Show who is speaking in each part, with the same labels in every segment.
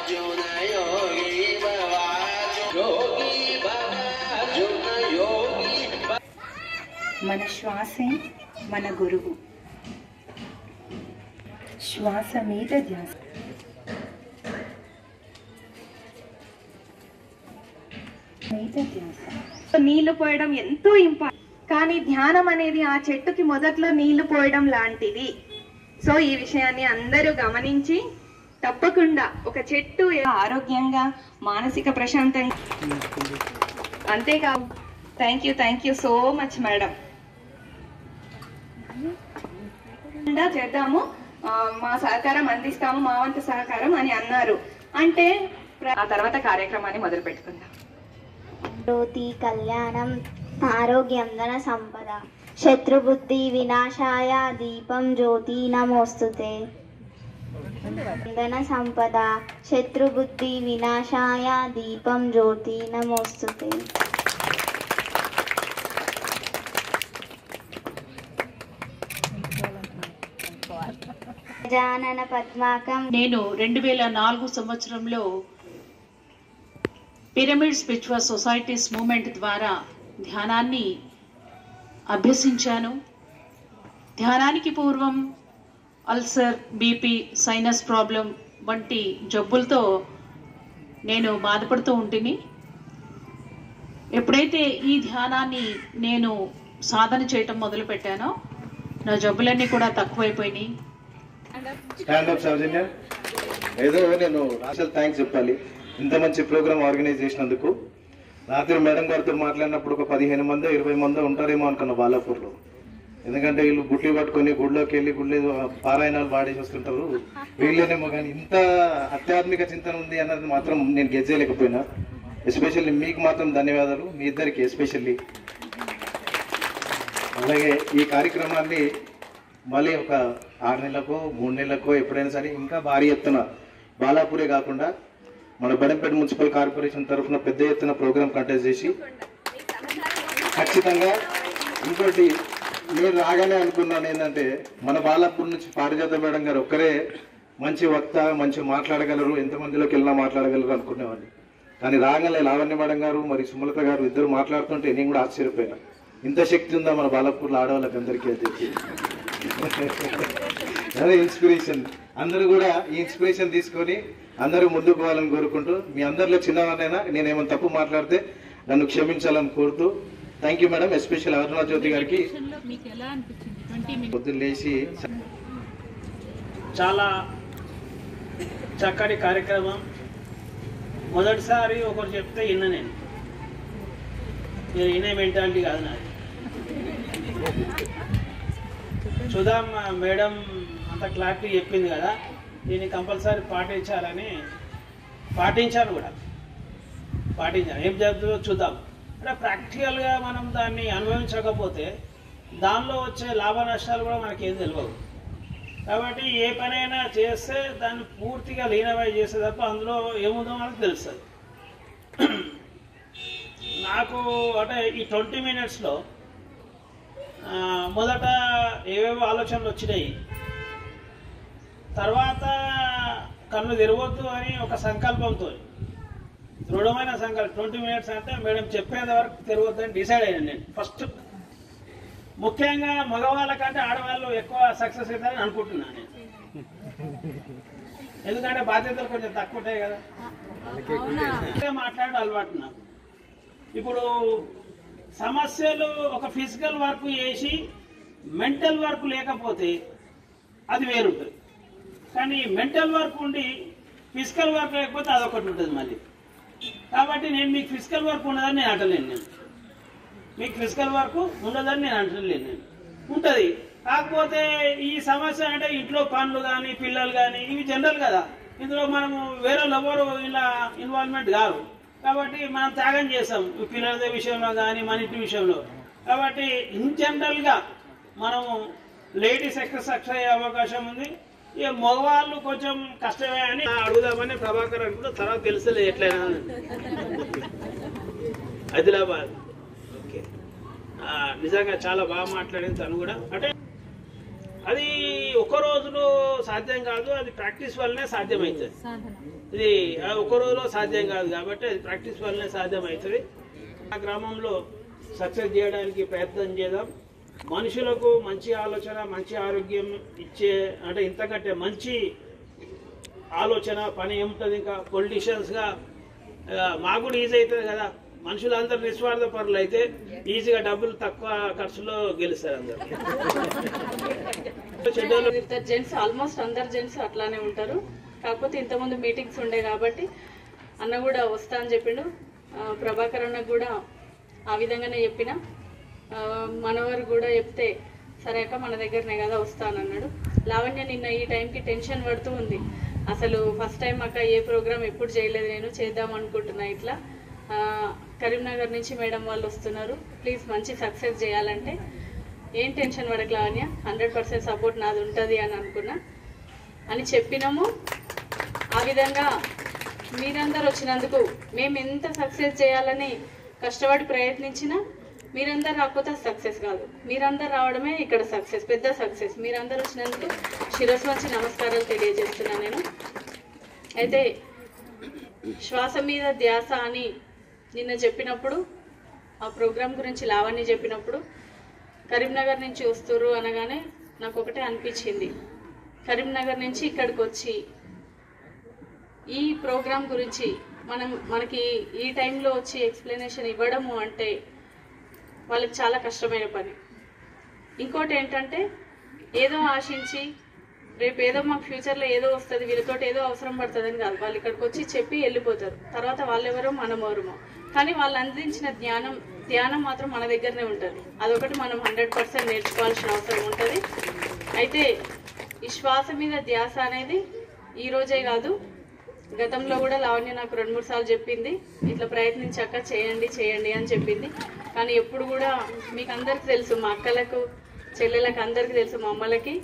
Speaker 1: అర్జున యోగి భవ యోగి భవ అర్జున యోగి భవ
Speaker 2: మన శ్వాసే మన గురువు శ్వాస మీద ధ్యాస మీద ధ్యాస
Speaker 3: నీళ్లు పోయడం ఎంతో ఇంపార్టెంట్ కానీ ధ్యానం అనేది ఆ చెట్టుకి మొదట్లో నీళ్లు పోయడం లాంటిది సో ఈ విషయాన్ని అందరూ గమనించి తప్పకుండా ఒక చెట్టు ఆరోగ్యంగా మానసిక ప్రశాంతంగా అంతేకాదు thank you thank you so much madam తప్పకుండా చేద్దాము ఆ, మా సహకారం అందిస్తాము మా వంతు సహకారం అని అన్నారు అంటే ప్ర- ఆ తర్వాత కార్యక్రమాన్ని మొదలు పెట్టుకుందాం
Speaker 4: రోతి కళ్యాణం ఆరోగ్యం ధన సంపద శత్రుబుద్ధి వినాశాయ దీపం జ్యోతి నమోస్తుతే ధన సంపద శత్రుబుద్ధి వినాశాయ దీపం జ్యోతి నమోస్తుతే గజానన పద్మాకం
Speaker 5: నేను రెండు వేల నాలుగు సంవత్సరంలో పిరమిడ్ స్పిరిచువల్ సొసైటీస్ మూమెంట్ ద్వారా ధ్యానాన్ని అభ్యసించాను ధ్యానానికి పూర్వం అల్సర్ బీపీ సైనస్ ప్రాబ్లం వంటి జబ్బులతో నేను బాధపడుతూ ఉంటిని ఎప్పుడైతే ఈ ధ్యానాన్ని నేను సాధన చేయటం మొదలుపెట్టానో నా జబ్బులన్నీ కూడా తక్కువైపోయినాయి
Speaker 6: స్టాండ్ అప్ సౌజన్య ఏదో నేను అసలు థ్యాంక్స్ చెప్పాలి ఇంత మంచి ప్రోగ్రామ్ ఆర్గనైజ్ చేసినందుకు రాత్రి మేడం గారితో మాట్లాడినప్పుడు ఒక పదిహేను మందో ఇరవై మందో ఉంటారేమో అనుకున్నా బాలాపూర్లో ఎందుకంటే వీళ్ళు గుడ్లు పట్టుకొని గుడిలోకి వెళ్ళి గుడ్లు పారాయణాలు పాడేసి వస్తుంటారు వీళ్ళేనేమో కానీ ఇంత ఆధ్యాత్మిక చింతన ఉంది అన్నది మాత్రం నేను గెజ్జేయలేకపోయినా ఎస్పెషల్లీ మీకు మాత్రం ధన్యవాదాలు మీ ఇద్దరికి ఎస్పెషల్లీ అలాగే ఈ కార్యక్రమాన్ని మళ్ళీ ఒక ఆరు నెలలకో మూడు నెలలకో ఎప్పుడైనా సరే ఇంకా భారీ ఎత్తున బాలాపూరే కాకుండా మన బడంపేట మున్సిపల్ కార్పొరేషన్ తరఫున పెద్ద ఎత్తున ప్రోగ్రామ్ కండక్ట్ చేసి ఖచ్చితంగా ఇంకోటి నేను రాగానే అనుకున్నాను ఏంటంటే మన బాలాపూర్ నుంచి పారిజాత మేడం గారు ఒక్కరే మంచి వక్త మంచి మాట్లాడగలరు ఎంతమందిలోకి వెళ్ళినా మాట్లాడగలరు అనుకునేవాడిని కానీ రాగానే లావణ్య మేడం గారు మరి సుమలత గారు ఇద్దరు మాట్లాడుతుంటే నేను కూడా ఆశ్చర్యపోయినా ఇంత శక్తి ఉందా మన బాలాపూర్లో ఆడవాళ్ళకి అందరికీ అని చెప్పి అదే ఇన్స్పిరేషన్ అందరూ కూడా ఈ ఇన్స్పిరేషన్ తీసుకొని అందరూ ముందుకు పోవాలని కోరుకుంటూ మీ అందరిలో చిన్నవారైనా నేను ఏమైనా తప్పు మాట్లాడితే నన్ను క్షమించాలని కోరుతూ thank you madam special Aruna Jyothi గారికి పొద్దున్న లేచి
Speaker 7: చాలా చక్కటి కార్యక్రమం మొదటిసారి ఒకరు చెప్తే విన్న నేను నేను వినే మెంటాలిటీ కాదు నాది సుధామ్ మేడం అంత క్లారిటీ చెప్పింది కదా దీన్ని కంపల్సరీ పాటించాలని పాటించాను కూడా పాటించాను ఏం చెప్తుందో చూద్దాం అంటే ప్రాక్టికల్గా మనం దాన్ని అనుభవించకపోతే దానిలో వచ్చే లాభ నష్టాలు కూడా మనకేం తెలియవు కాబట్టి ఏ పనైనా చేస్తే దాన్ని పూర్తిగా లీనమై చేస్తే తప్ప అందులో ఏముందో మనకు తెలుస్తుంది నాకు అంటే ఈ ట్వంటీ మినిట్స్లో మొదట ఏవేవో ఆలోచనలు వచ్చినాయి తర్వాత కన్ను తెరవద్దు అని ఒక సంకల్పంతో దృఢమైన సంకల్పం ట్వంటీ మినిట్స్ అంటే మేడం చెప్పేంత వరకు తెరవద్దు అని డిసైడ్ అయ్యాను నేను ఫస్ట్ ముఖ్యంగా మగవాళ్ళ కంటే ఆడవాళ్ళు ఎక్కువ సక్సెస్ అవుతారని అనుకుంటున్నాను నేను ఎందుకంటే బాధ్యతలు కొంచెం తక్కువ ఉంటాయి కదా అంటే మాట్లాడే అలవాటు నాకు ఇప్పుడు సమస్యలు ఒక ఫిజికల్ వర్క్ చేసి మెంటల్ వర్క్ లేకపోతే అది వేరుంటుంది కానీ మెంటల్ వర్క్ ఉండి ఫిజికల్ వర్క్ లేకపోతే అదొకటి ఉంటుంది మళ్ళీ కాబట్టి నేను మీకు ఫిజికల్ వర్క్ ఉన్నదని నేను అంటలేను నేను మీకు ఫిజికల్ వర్క్ ఉండదని నేను అంటలేను నేను ఉంటుంది కాకపోతే ఈ సమస్య అంటే ఇంట్లో పనులు కానీ పిల్లలు కానీ ఇవి జనరల్ కదా ఇందులో మనము వేరే ఎవరు ఇలా ఇన్వాల్వ్మెంట్ కాదు కాబట్టి మనం త్యాగం చేస్తాం ఈ పిల్లల విషయంలో కానీ మన ఇంటి విషయంలో కాబట్టి ఇన్ జనరల్గా మనము లేడీస్ ఎక్కువ సక్సెస్ అయ్యే అవకాశం ఉంది ఇక మగవాళ్ళు కొంచెం కష్టమే అని అడుగుదామని ప్రభాకర్ అనుకుంటే తర్వాత తెలుస్తుంది ఎట్లయినా అని. ఆదిలాబాద్ ఓకే ఆ, నిజంగా చాలా బాగా మాట్లాడింది తను కూడా అంటే అది ఒక రోజులో సాధ్యం కాదు అది ప్రాక్టీస్ వల్లనే సాధ్యమవుతుంది ఇది ఆ ఒక రోజులో సాధ్యం కాదు కాబట్టి అది ప్రాక్టీస్ వల్లనే సాధ్యమవుతుంది ఆ గ్రామంలో సక్సెస్ చేయడానికి ప్రయత్నం చేద్దాం మనుషులకు మంచి ఆలోచన మంచి ఆరోగ్యం ఇచ్చే అంటే ఇంతకంటే మంచి ఆలోచన పని ఏముంటుంది ఇంకా పొలిటీషియన్స్గా మాకు కూడా ఈజీ అవుతుంది కదా మనుషులందరూ నిస్వార్థ పనులు అయితే ఈజీగా డబ్బులు తక్కువ ఖర్చులో గెలుస్తారు అందరు చెడ్డోళ్ళు
Speaker 8: ఇద్దరు జెంట్స్ ఆల్మోస్ట్ అందరు జెంట్స్ అట్లానే ఉంటారు కాకపోతే ఇంతకుముందు మీటింగ్స్ ఉండే కాబట్టి అన్న కూడా వస్తా అని చెప్పిండు ఆ, ప్రభాకర్ అన్న కూడా ఆ విధంగానే చెప్పిన ఆ, మనవరు కూడా చెప్తే సరే అక్క మన దగ్గరనే కదా వస్తానన్నాడు లావణ్య నిన్న ఈ టైంకి టెన్షన్ పడుతూ ఉంది అసలు ఫస్ట్ టైం అక్క ఏ ప్రోగ్రామ్ ఎప్పుడు చేయలేదు నేను చేద్దాం అనుకుంటున్నా ఇట్లా ఆ, కరీంనగర్ నుంచి మేడం వాళ్ళు వస్తున్నారు ప్లీజ్ మంచి సక్సెస్ చేయాలంటే ఏం టెన్షన్ పడక లావణ్య హండ్రెడ్ పర్సెంట్ సపోర్ట్ నాది ఉంటుంది అని అనుకున్నా అని చెప్పినాము ఆ విధంగా మీరందరూ వచ్చినందుకు మేము ఎంత సక్సెస్ చేయాలని కష్టపడి ప్రయత్నించినా మీరందరూ రాకపోతే సక్సెస్ కాదు మీరందరూ రావడమే ఇక్కడ సక్సెస్ పెద్ద సక్సెస్ మీరందరూ వచ్చినందుకు శిరస్సు వచ్చి నమస్కారాలు తెలియజేస్తున్నాను నేను అయితే శ్వాస మీద ధ్యాస అని నిన్న చెప్పినప్పుడు ఆ ప్రోగ్రాం గురించి లావణ్య చెప్పినప్పుడు కరీంనగర్ నుంచి వస్తురు అనగానే నాకు ఒకటే అనిపించింది కరీంనగర్ నుంచి ఇక్కడికి వచ్చి ఈ ప్రోగ్రాం గురించి మనం మనకి ఈ టైంలో వచ్చి ఎక్స్ప్లెనేషన్ ఇవ్వడము అంటే వాళ్ళకి చాలా కష్టమైన పని ఇంకోటి ఏంటంటే ఏదో ఆశించి రేపు ఏదో మాకు ఫ్యూచర్లో ఏదో వస్తుంది వీళ్ళతో ఏదో అవసరం పడుతుందని కాదు వాళ్ళు ఇక్కడికి వచ్చి చెప్పి వెళ్ళిపోతారు తర్వాత వాళ్ళెవరో మనమెవరమో కానీ వాళ్ళు అందించిన జ్ఞానం ధ్యానం మాత్రం మన దగ్గరనే ఉంటుంది అదొకటి మనం హండ్రెడ్ పర్సెంట్ నేర్చుకోవాల్సిన అవసరం ఉంటుంది అయితే ఈ శ్వాస మీద ధ్యాస అనేది ఈ రోజే కాదు గతంలో కూడా లావణ్య నాకు రెండు మూడు సార్లు చెప్పింది ఇట్లా ప్రయత్నించాక చేయండి చేయండి అని చెప్పింది కానీ ఎప్పుడు కూడా మీకు అందరికి తెలుసు మా అక్కలకు చెల్లెలకు అందరికీ తెలుసు మా అమ్మలకి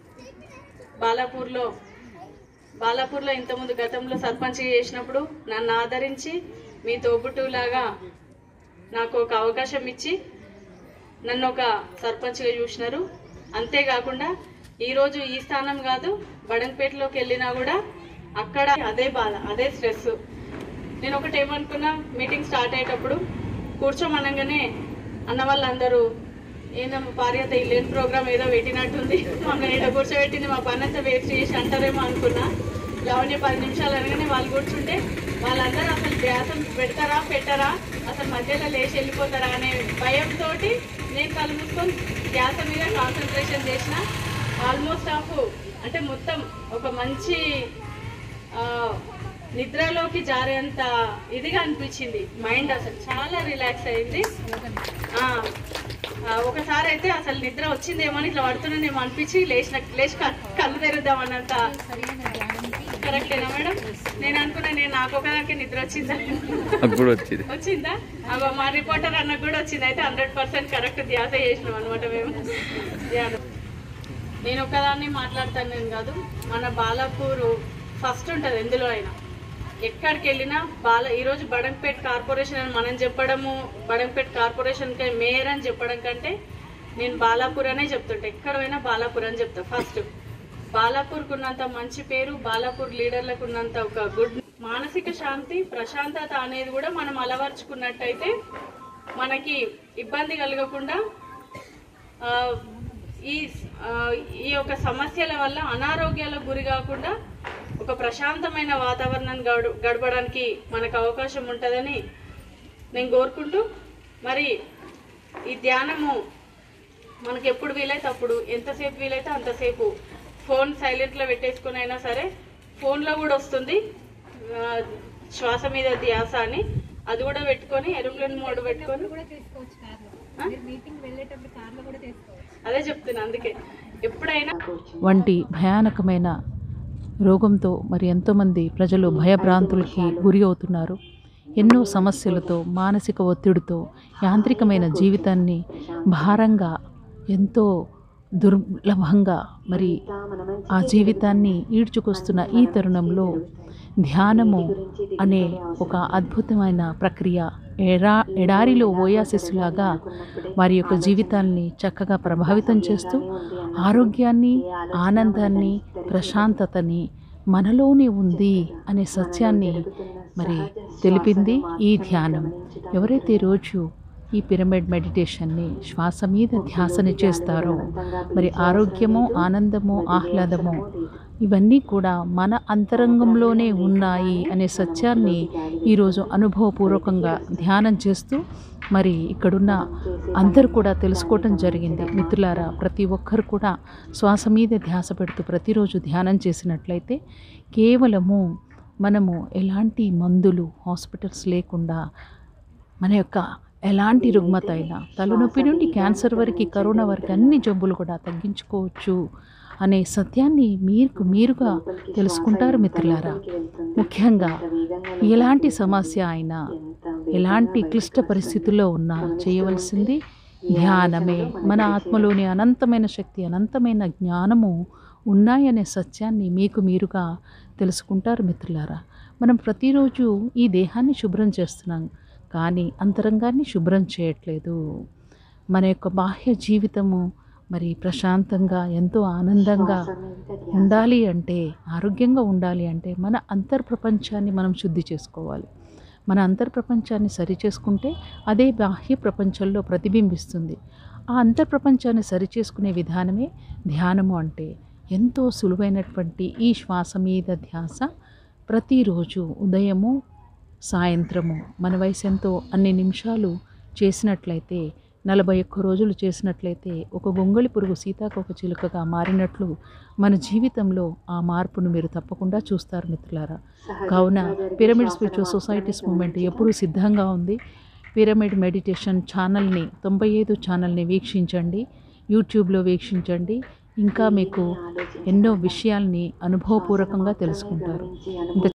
Speaker 8: బాలాపూర్లో బాలాపూర్లో ఇంతకుముందు గతంలో సర్పంచ్ చేసినప్పుడు నన్ను ఆదరించి మీ తోబుట్టులాగా నాకు ఒక అవకాశం ఇచ్చి నన్ను ఒక సర్పంచ్గా చూసినారు అంతేకాకుండా ఈరోజు ఈ స్థానం కాదు బడంపేటలోకి వెళ్ళినా కూడా అక్కడ అదే బాధ అదే స్ట్రెస్ నేను ఒకటి ఏమనుకున్నా మీటింగ్ స్టార్ట్ అయ్యేటప్పుడు కూర్చోమనగానే అన్న వాళ్ళందరూ ఏందమ్మా పార్యత ఇల్లేని ప్రోగ్రామ్ ఏదో పెట్టినట్టుంది మమ్మల్ని ఇక్కడ కూర్చోబెట్టింది మా పని అంతా వేస్ట్ చేసి అంటారేమో అనుకున్నా లావణ్య పది నిమిషాలు అనగానే వాళ్ళు కూర్చుంటే వాళ్ళందరూ అసలు వ్యాసం పెడతారా పెట్టారా అసలు మధ్యలో లేచి వెళ్ళిపోతారా అనే భయంతో నేను కళ్ళు మూసుకొని ధ్యాస మీద కాన్సన్ట్రేషన్ చేసిన ఆల్మోస్ట్ ఆఫ్ అంటే మొత్తం ఒక మంచి ఆ, నిద్రలోకి జారేంత ఇదిగా అనిపించింది మైండ్ అసలు చాలా రిలాక్స్ అయింది ఆ, ఆ, ఒకసారి అయితే అసలు నిద్ర వచ్చిందేమో అని ఇట్లా పడుతున్నానేమో అనిపించి లేచిన లేచి క- కళ్ళు తెరుద్దామన్నంత కరెక్టేనా మేడం నేను అనుకున్నా నేను నాకు ఒకదానికి నిద్ర వచ్చిందా
Speaker 9: అప్పుడు వచ్చింది
Speaker 8: వచ్చిందా అగో మా రిపోర్టర్ అన్న కూడా వచ్చింది అయితే హండ్రెడ్ పర్సెంట్ కరెక్ట్ ధ్యాస చేసినాం అనమాట మేము ధ్యానం నేను ఒకదాన్ని మాట్లాడతాను నేను కాదు మన బాలాపూర్ ఫస్ట్ ఉంటుంది ఎందులో అయినా ఎక్కడికి వెళ్ళినా బాల ఈరోజు బడంపేట్ కార్పొరేషన్ అని మనం చెప్పడము బడంపేట్ కార్పొరేషన్కి మేయర్ అని చెప్పడం కంటే నేను బాలాపూర్ అనే చెప్తుంటా ఎక్కడ పోయినా బాలాపూర్ అని చెప్తా ఫస్ట్ బాలాపూర్కు ఉన్నంత మంచి పేరు బాలాపూర్ లీడర్లకు ఉన్నంత ఒక గుడ్ మానసిక శాంతి ప్రశాంతత అనేది కూడా మనం అలవర్చుకున్నట్టయితే మనకి ఇబ్బంది కలగకుండా ఆ, ఈ ఆ, ఈ యొక్క సమస్యల వల్ల అనారోగ్యాలకు గురి కాకుండా ఒక ప్రశాంతమైన వాతావరణాన్ని గడు గడపడానికి మనకు అవకాశం ఉంటుందని నేను కోరుకుంటూ మరి ఈ ధ్యానము మనకి ఎప్పుడు వీలైతే అప్పుడు ఎంతసేపు వీలైతే అంతసేపు ఫోన్ సైలెంట్లో పెట్టేసుకుని అయినా సరే ఫోన్లో కూడా వస్తుంది ఆ, శ్వాస మీద ధ్యాస అని అది కూడా పెట్టుకొని ఎరోప్లేన్ మోడ్ పెట్టుకొని ఆ? అదే చెప్తున్నా అందుకే ఎప్పుడైనా
Speaker 10: వంటి భయానకమైన రోగంతో మరి ఎంతోమంది ప్రజలు భయభ్రాంతులకి గురి అవుతున్నారు ఎన్నో సమస్యలతో మానసిక ఒత్తిడితో యాంత్రికమైన జీవితాన్ని భారంగా ఎంతో దుర్లభంగా మరి ఆ జీవితాన్ని ఈడ్చుకొస్తున్న ఈ తరుణంలో ధ్యానము అనే ఒక అద్భుతమైన ప్రక్రియ ఎడా ఎడారిలో ఓయాసిస్లాగా వారి యొక్క జీవితాల్ని చక్కగా ప్రభావితం చేస్తూ ఆరోగ్యాన్ని ఆనందాన్ని ప్రశాంతతని మనలోనే ఉంది అనే సత్యాన్ని మరి తెలిపింది ఈ ధ్యానం ఎవరైతే రోజు ఈ పిరమిడ్ మెడిటేషన్ని శ్వాస మీద ధ్యాసని చేస్తారో మరి ఆరోగ్యము ఆనందము ఆహ్లాదము ఇవన్నీ కూడా మన అంతరంగంలోనే ఉన్నాయి అనే సత్యాన్ని ఈరోజు అనుభవపూర్వకంగా ధ్యానం చేస్తూ మరి ఇక్కడున్న అందరూ కూడా తెలుసుకోవటం జరిగింది మిత్రులారా ప్రతి ఒక్కరు కూడా శ్వాస మీద ధ్యాస పెడుతూ ప్రతిరోజు ధ్యానం చేసినట్లయితే కేవలము మనము ఎలాంటి మందులు హాస్పిటల్స్ లేకుండా మన యొక్క ఎలాంటి రుగ్మత అయినా తలనొప్పి నుండి క్యాన్సర్ వరకు కరోనా వరకు అన్ని జబ్బులు కూడా తగ్గించుకోవచ్చు అనే సత్యాన్ని మీరు మీరుగా తెలుసుకుంటారు మిత్రులారా ముఖ్యంగా ఎలాంటి సమస్య అయినా ఎలాంటి క్లిష్ట పరిస్థితుల్లో ఉన్నా చేయవలసింది ధ్యానమే మన ఆత్మలోని అనంతమైన శక్తి అనంతమైన జ్ఞానము ఉన్నాయనే సత్యాన్ని మీకు మీరుగా తెలుసుకుంటారు మిత్రులారా మనం ప్రతిరోజు ఈ దేహాన్ని శుభ్రం చేస్తున్నాం కానీ అంతరంగాన్ని శుభ్రం చేయట్లేదు మన యొక్క బాహ్య జీవితము మరి ప్రశాంతంగా ఎంతో ఆనందంగా ఉండాలి అంటే ఆరోగ్యంగా ఉండాలి అంటే మన అంతర్ప్రపంచాన్ని మనం శుద్ధి చేసుకోవాలి మన అంతర్ప్రపంచాన్ని సరి చేసుకుంటే అదే బాహ్య ప్రపంచంలో ప్రతిబింబిస్తుంది ఆ అంతర్ప్రపంచాన్ని సరి చేసుకునే విధానమే ధ్యానము అంటే ఎంతో సులువైనటువంటి ఈ శ్వాస మీద ధ్యాస ప్రతిరోజు ఉదయము సాయంత్రము మన వయసు ఎంతో అన్ని నిమిషాలు చేసినట్లయితే నలభై ఒక్క రోజులు చేసినట్లయితే ఒక గొంగళి పురుగు సీతాకోక చిలుకగా మారినట్లు మన జీవితంలో ఆ మార్పును మీరు తప్పకుండా చూస్తారు మిత్రులారా కావున పిరమిడ్ స్పిరిచువల్ సొసైటీస్ మూమెంట్ ఎప్పుడూ సిద్ధంగా ఉంది పిరమిడ్ మెడిటేషన్ ఛానల్ని తొంభై ఐదు ఛానల్ని వీక్షించండి యూట్యూబ్లో వీక్షించండి ఇంకా మీకు ఎన్నో విషయాల్ని అనుభవపూర్వకంగా తెలుసుకుంటారు ఇంత